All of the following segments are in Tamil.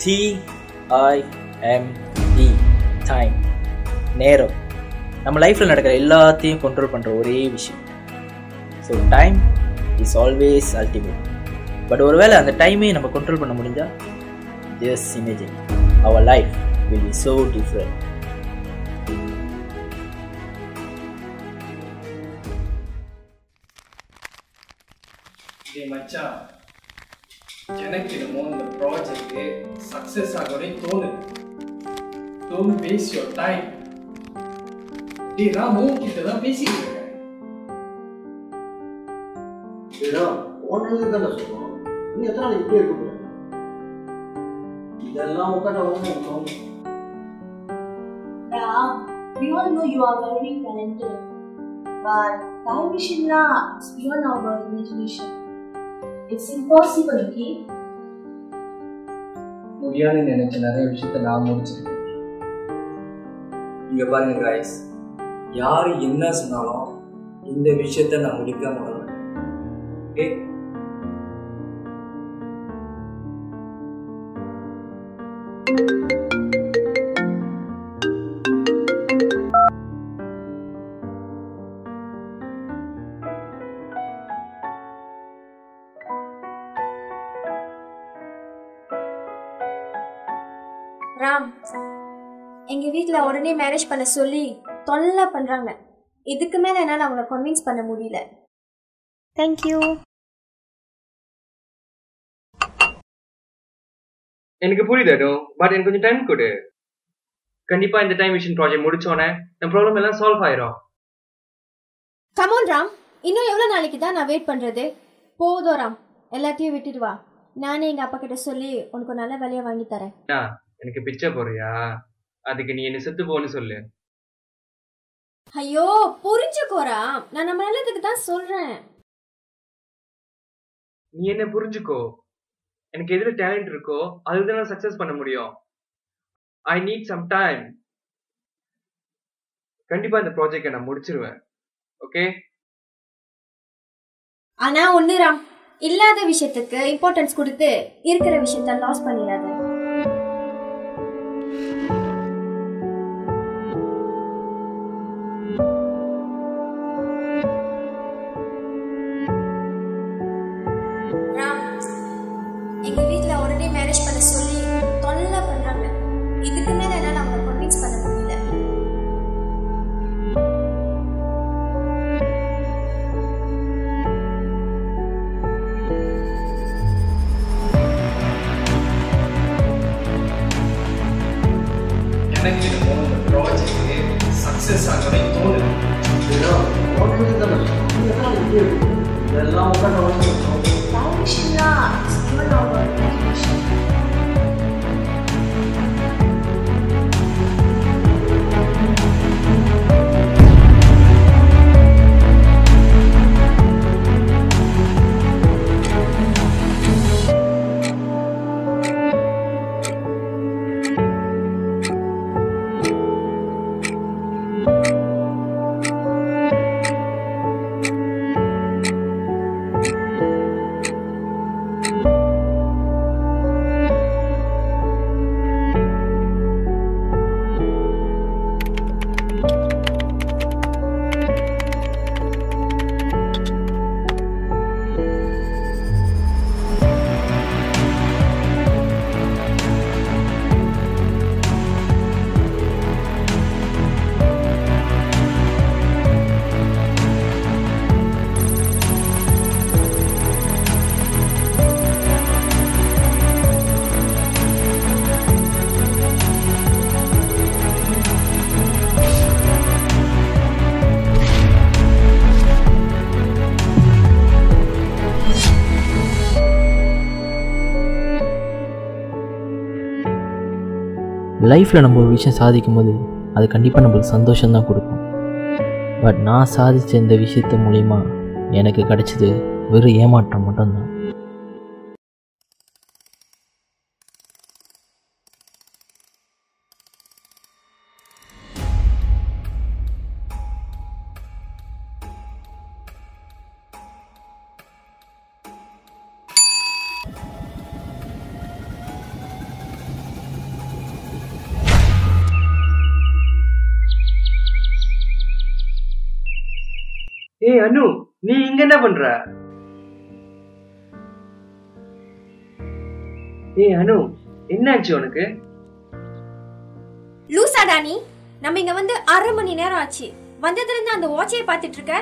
டிஐஎம்இ டைம் நேரம் நம்ம லைஃப்பில் நடக்கிற எல்லாத்தையும் கண்ட்ரோல் பண்ணுற ஒரே விஷயம் so time is always ultimate but ஒருவேளை அந்த டைமே நம்ம கண்ட்ரோல் பண்ண முடிஞ்சா ஜஸ்ட் இமேஜின் அவர் life will be so different டேய் மச்சான் எனக்கு என்னமோ இந்த ப்ராஜெக்ட் சக்ஸஸ் ஆகவே தோணுது டோன்ட் வேஸ்ட் யோர் டைம் டேய் நான் மூணு கிட்ட தான் பேசிக்கிட்டு இருக்கேன் ஏடா உனக்கு தானே சொல்றோம் நீ எத்தனை நாள் இப்படியே இருக்க போற இதெல்லாம் உட்காந்து வந்து Ram, we all know you are very talented. But time vision na it's beyond our imagination. It's impossible, okay? முடியாதுன்னு நினைச்ச நிறைய விஷயத்த நான் முடிச்சிருக்கேன் இங்க பாருங்க காய்ஸ் யார் என்ன சொன்னாலும் இந்த விஷயத்த நான் முடிக்காம விட மாட்டேன் ஓகே ராம் எங்க வீட்ல உடனே மேரேஜ் பண்ண சொல்லி தொல்லை பண்றாங்க இதுக்கு மேல என்னால அவங்கள கன்வின்ஸ் பண்ண முடியல தேங்க்யூ எனக்கு புரியுது அனு பட் எனக்கு கொஞ்சம் டைம் கொடு கண்டிப்பா இந்த டைம் மிஷின் ப்ராஜெக்ட் முடிச்சோன்னே என் ப்ராப்ளம் எல்லாம் சால்வ் ஆயிரும் கமோன் ராம் இன்னும் எவ்வளவு நாளைக்கு தான் நான் வெயிட் பண்றது போதும் ராம் எல்லாத்தையும் விட்டுட்டு வா நானே எங்க அப்பா கிட்ட சொல்லி உனக்கு ஒரு நல்ல வேலையை வாங்கி தரேன் அண்ணா, எனக்கு பிச்சை போறியா அதுக்கு நீ என்ன செத்து போன்னு சொல்லு ஐயோ புரிஞ்சுக்கோ ராம் நான் நம்ம நல்லதுக்கு தான் சொல்றேன் நீ என்ன புரிஞ்சுக்கோ எனக்கு எதுல டேலண்ட் இருக்கோ அதுதான் நான் சக்சஸ் பண்ண முடியும் ஐ நீட் சம் டைம் கண்டிப்பா இந்த ப்ராஜெக்டை நான் முடிச்சிருவேன் ஓகே ஆனா ஒண்ணு ராம் இல்லாத விஷயத்துக்கு இம்பார்ட்டன்ஸ் கொடுத்து இருக்கிற விஷயத்த லாஸ் பண்ணிடாத ராம் எங்க வீட்ல உடனே மேரேஜ் பண்ண சொல்லி தொல்லை பண்றாங்க இதுக்கு மேல என்னால அவங்களை கன்வின்ஸ் பண்ண முடியல எனக்கு என்னமோ இந்த ப்ராஜெக்ட் சக்ஸஸ் ஆகவே தோணுது ஏடா உனக்கு தானே சொல்றோம் நீ எத்தனை நாள் இப்படியே இருக்க போற இதெல்லாம் உட்காந்து வந்து Time vision na it's beyond our imagination. லைஃப்பில் நம்ம ஒரு விஷயம் சாதிக்கும் போது அது கண்டிப்பாக நம்மளுக்கு சந்தோஷம்தான் கொடுக்கும் பட் நான் சாதித்த இந்த விஷயத்து மூலிமா எனக்கு கிடைச்சது வெறும் ஏமாற்றம் மட்டும்தான் ஏய் அனு நீ இங்க என்ன பண்ற ஏய் அனு என்னாச்சு உனக்கு லூசாடா நீ நம்ம இங்க வந்து அரை மணி நேரம் ஆச்சு வந்ததுல இருந்து அந்த வாட்சையை பார்த்துட்டு இருக்க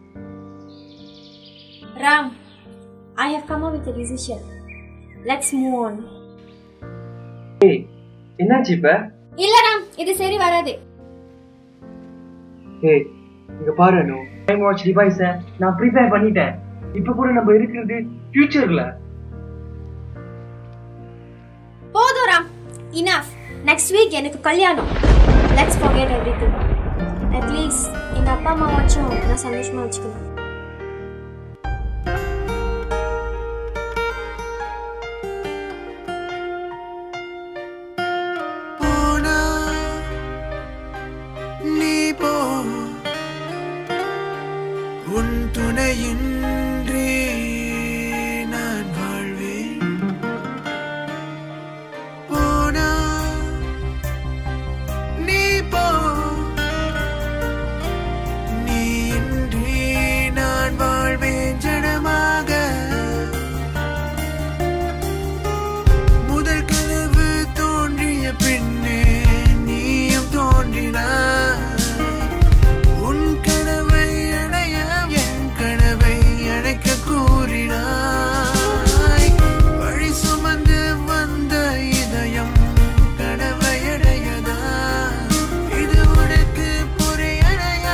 Ram I have come up with decision let's move on ஏய் என்னாச்சு இப்ப இல்ல ராம் இது சரி வராது ஏய் இங்க பாரு அனு டைம் வாட்ச் டிவைஸ நான் ப்ரிப்பேர் பண்ணிட்டேன் இப்ப கூட நம்ம இருக்கிறது ஃபியூச்சர்ல போதும் ராம் இனஃப் நெக்ஸ்ட் வீக் எனக்கு கல்யாணம் லெட்ஸ் forget everything அட்லீஸ்ட் எங்க அப்பா அம்மாவாச்சும் நான் சந்தோஷமா வச்சுக்கணும் போனா நீ போ உன் துணையின்றி நான் வாழ்வேன் போனா நீ போ நீ இன்றி நான் வாழ்வேன் ஜனமாக முதல் கனவு தோன்றிய பின்னே நீயும் தோன்றினாய் உன் கனவை அடைய என் கனவை அடைக்க கூறினாய் வழி சுமந்து வந்த இதயம் கனவை அடையதா இது உனக்கு புரியலையா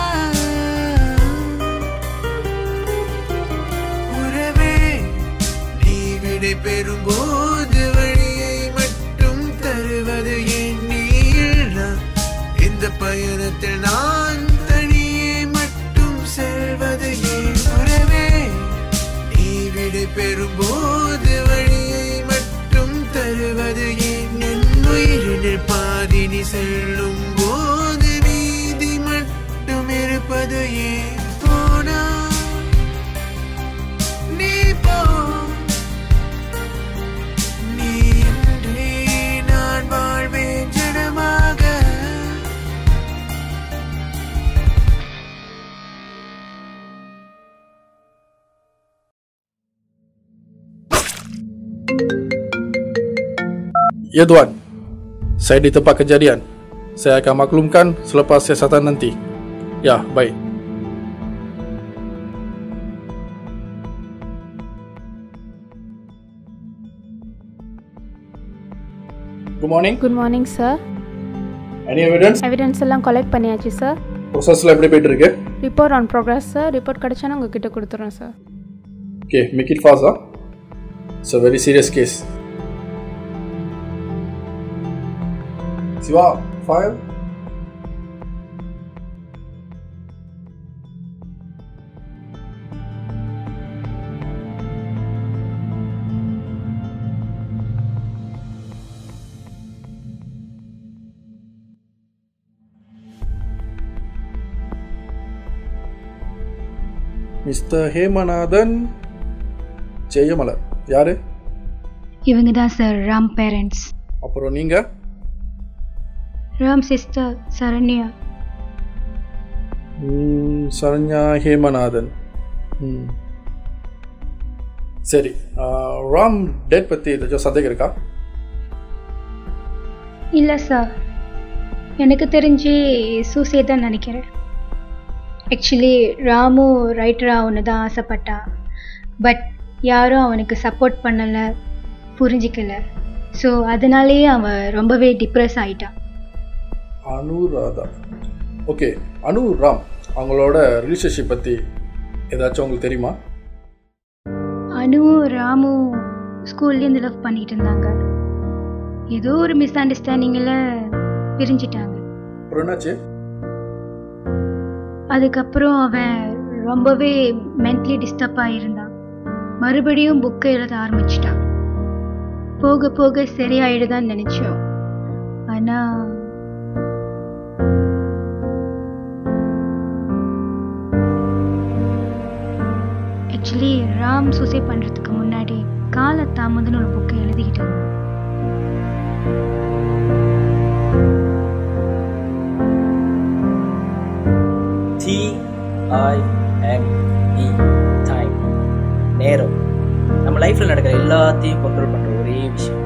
உறவே நீ விடை பெறும்போது வழியை மட்டும் தருவது ஏன் நீ இல்லா? இந்த பயணத்தில் நான் தனியே மட்டும் செல்வது ஏன் உறவே நீ விடை பெறும்போது வழியை மட்டும் தருவது ஏன் என் உயிரினில் பாதி நீ செல்லும் போது மீதி மட்டும் இருப்பது ஏன் போனா நீ போ நீ இன்றி நான் வாழ்வேன் ஜனமாக Ya Tuan, saya di tempat kejadian. Saya akan maklumkan selepas siasatan nanti. Ya, baik. Good morning. Good morning sir Any evidence? Evidence எல்லாம் கலெக்ட் பண்ணியாச்சு சார் ப்ரொசஸ்ல எப்படி போயிட்டு இருக்கு report on progress sir report கிடைச்சானா உங்ககிட்ட கொடுத்துட்றேன் sir Okay, make it fast, huh? It's a very serious case. Siva, file. Mister Hemanathan Jayamalar யாரு இவங்க தான் சார் ராம் பேரண்ட்ஸ் அப்புறம் நீங்க ராம் சிஸ்டர் சரண்யா ம், சரண்யா ஹேமநாதன் ம். சரி ஆ, ராம் டேட் பற்றி ஏதாச்சும் சந்தேகம் இருக்கா இல்லை சார் எனக்கு தெரிஞ்சு சூசைட் தான் நினைக்கிறேன் ஆக்சுவலி ராமு ரைட்டராக அவனு தான் ஆசைப்பட்டா பட் யாரும் அவனுக்கு சப்போர்ட் பண்ணலை புரிஞ்சிக்கல ஸோ அதனாலேயே அவன் ரொம்பவே டிப்ரெஸ் ஆயிட்டான் அனுராதா ஓகே அனு ராம் அவங்களோட ரிலேஷன்ஷிப் பற்றி ஏதாச்சும் உங்களுக்கு தெரியுமா அனுவும் ராமும் ஸ்கூல்லேருந்து லவ் பண்ணிட்டு இருந்தாங்க ஏதோ ஒரு மிஸ் அண்டர்ஸ்டாண்டிங்கில் பிரிஞ்சிட்டாங்க அப்புறம் என்னாச்சு அதுக்கப்புறம் அவன் ரொம்பவே மென்டலி டிஸ்டர்ப் ஆகியிருந்தான் மறுபடியும் புக்கை எழுத ஆரம்பிச்சிட்டான் போக போக சரியாயிடுதான்னு நினச்சோம் ஆனால் ஆக்சுவலி ராம் சூசைட் பண்ணுறதுக்கு முன்னாடி கால தாமதன்னு ஒரு புக்கை எழுதிக்கிட்டு இருந்தான் T I M E time நேரம் நம்ம லைஃப்பில் நடக்கிற எல்லாத்தையும் கண்ட்ரோல் பண்ணுற ஒரே விஷயம்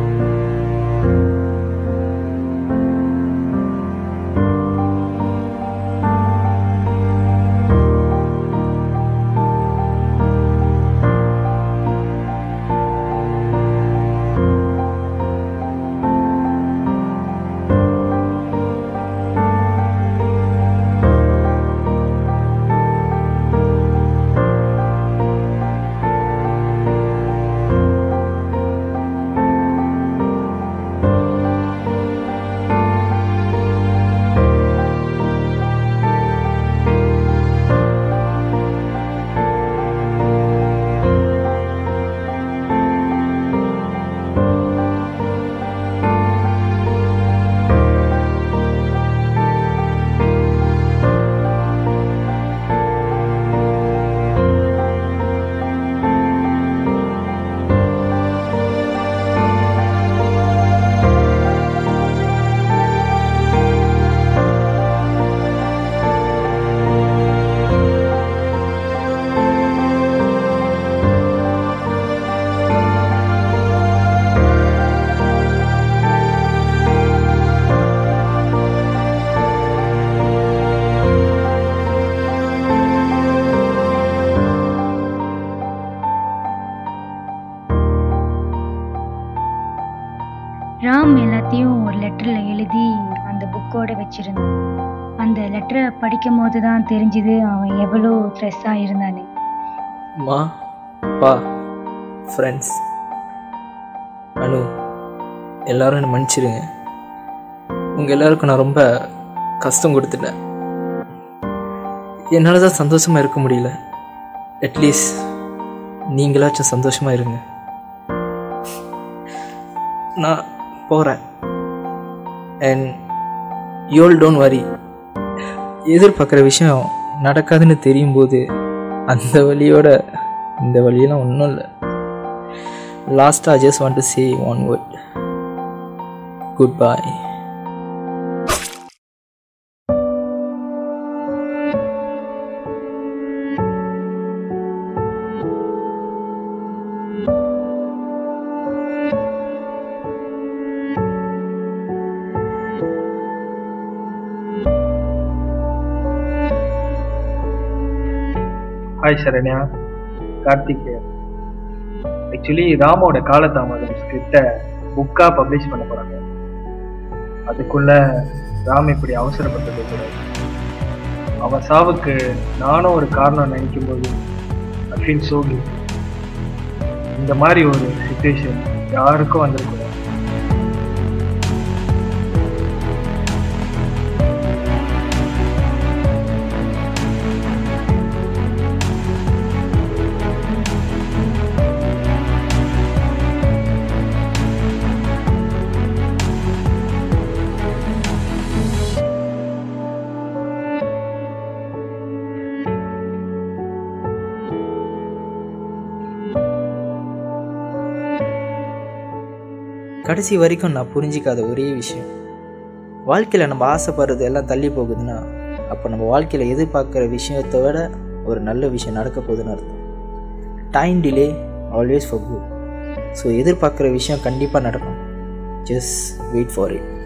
ராம் எல்லாத்தையும் ஒரு லெட்டரில் எழுதி அந்த புக்கோட வச்சிருந்தான் அந்த லெட்டரை படிக்கும் போது தான் தெரிஞ்சுது அவன் எவ்வளோ ஸ்ட்ரெஸ்ஸாக இருந்தான்னு மா பா ஃப்ரெண்ட்ஸ் அனு எல்லாரும் என்னை மன்னிச்சிடுங்க உங்கள் எல்லாருக்கும் நான் ரொம்ப கஷ்டம் கொடுத்துட்டேன் என்னால் தான் சந்தோஷமாக இருக்க முடியல அட்லீஸ்ட் நீங்களாச்சும் சந்தோஷமாக இருங்க நான் போகிறேன் அண்ட் யோல் டோன்ட் வரி எதிர்பார்க்குற விஷயம் நடக்காதுன்னு தெரியும் போது அந்த வழியோட இந்த வழியெல்லாம் ஒன்றும் இல்லை லாஸ்ட்டாக just want to say one word goodbye hi Saranya Karthik actually ராமோட காலதாமதம் ஸ்கிரிப்டை புக்காக பப்ளிஷ் பண்ண போகிறாங்க அதுக்குள்ள ராம் இப்படி அவசரப்பட்டது கூடாது அவன் சாவுக்கு நானும் ஒரு காரணம் நினைக்கும் போது ஐ ஃபீல் சோ இந்த மாதிரி ஒரு சுச்சுவேஷன் யாருக்கும் வந்திருக்கூடாது கடைசி வரைக்கும் நான் புரிஞ்சிக்காத ஒரே விஷயம் வாழ்க்கையில் நம்ம ஆசைப்படுறது எல்லாம் தள்ளி போகுதுன்னா அப்போ நம்ம வாழ்க்கையில் எதிர்பார்க்குற விஷயத்தை விட ஒரு நல்ல விஷயம் நடக்க போகுதுன்னு அர்த்தம் time delay always for good so எதிர்பார்க்குற விஷயம் கண்டிப்பாக நடக்கும் ஜஸ்ட் வெயிட் ஃபார் இட்